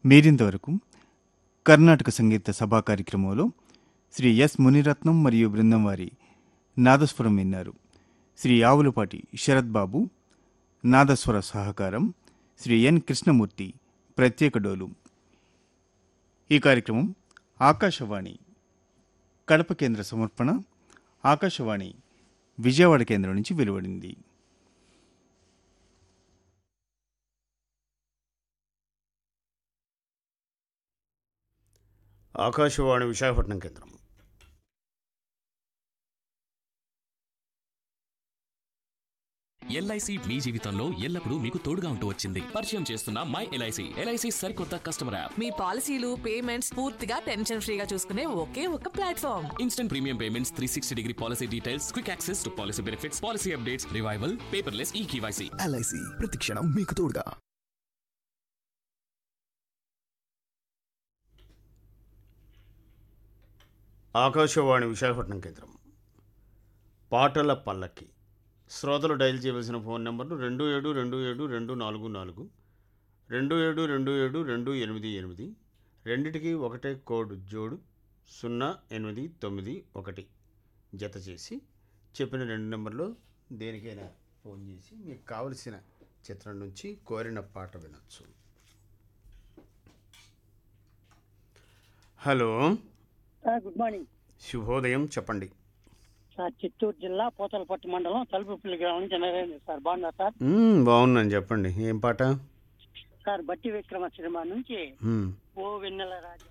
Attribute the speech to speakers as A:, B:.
A: మీరింతవరకు కర్ణాటక సంగీత సభా కార్యక్రమంలో శ్రీ ఎస్ మునిరత్నం మరియు బృందం వారి నాదస్వరం విన్నారు శ్రీ ఆవులపాటి శరత్ బాబు నాదస్వర సహకారం శ్రీ ఎన్ కృష్ణమూర్తి ప్రత్యేక డోలు ఈ కార్యక్రమం ఆకాశవాణి కడప కేంద్ర సమర్పణ ఆకాశవాణి విజయవాడ కేంద్రం నుంచి వెలువడింది
B: ఆకాశవాణి విశాఖపట్నం కేంద్రం
C: ఎల్ఐసి మీ జీవితంలో ఎల్లప్పుడూ మీకు తోడుగా ఉంటూ వచ్చింది పరిచయం చేస్తున్న మై ఎల్ఐసి ఎల్ఐసి సరికొత్త కస్టమర్ యాప్
D: మీ పాలసీలు పేమెంట్స్ పూర్తిగా టెన్షన్ ఫ్రీగా చూసుకునే ఒకే ఒక platform
C: instant premium payments three sixty degree policy details quick access to policy benefits policy updates revival paperless e KYC
E: LIC ప్రతిక్షణం మీకు తోడుగా
B: ఆకాశవాణి విశాఖపట్నం కేంద్రం పాటల పల్లకి శ్రోతలు డయల్ చేయవలసిన ఫోన్ నెంబర్లు రెండు ఏడు రెండు ఏడు రెండు నాలుగు నాలుగు రెండు ఏడు రెండు ఏడు రెండు ఎనిమిది ఎనిమిది రెండిటికి ఒకటే కోడ్ జోడు సున్నా ఎనిమిది తొమ్మిది ఒకటి జత చేసి చెప్పిన రెండు నెంబర్లో దేనికైనా ఫోన్ చేసి మీకు కావలసిన చిత్రం నుంచి కోరిన పాట వినొచ్చు హలో
F: సార్ గుడ్ మార్నింగ్
B: శుభోదయం చెప్పండి
F: సార్ చిత్తూరు జిల్లా పోతలపట్టు మండలం తలుపుపల్లి గ్రామం నుంచి నరేంద్ర సార్ బాగున్నారు సార్
B: మ్మ్, బాగున్నాను చెప్పండి ఏం పాట
F: సార్ బట్టి విక్రమ సినిమా నుంచి
B: మ్మ్.
F: ఓ వెన్నెల రాజా